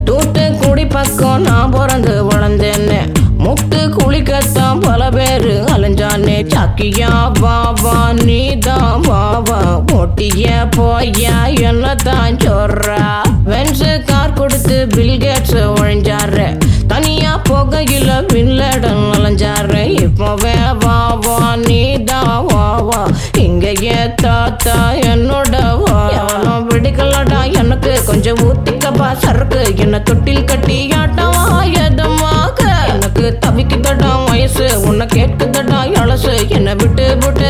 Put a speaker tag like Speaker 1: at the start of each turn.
Speaker 1: தூத்துக்குடி பக்கம் நான் பிறந்து வளர்ந்தேன்னு முட்டு குளிக்கத்தான் பல பேரு அலைஞ்சானே சாக்கியா பாபா நீ தான் பாபா ஒட்டிய போயா என்னதான் சொல்றா வென்ஸ் கார் கொடுத்து பில்கேட்ஸ் ஒழிஞ்சாரு தனியா போகையில வில்லடன் அலைஞ்சாரு இப்பவே பாபா நீ தான் வாவா இங்கேயே தாத்தா என்னோட வா எவனும் பிடிக்கலடா எனக்கு கொஞ்சம் ஊத்திக்கப்பா சரக்கு என்ன தொட்டில் கட்டி ஆட்டவா எதமாக எனக்கு தவிக்குதடா வயசு உன்னை கேட்குதடா இளசு என்னை விட்டு விட்டு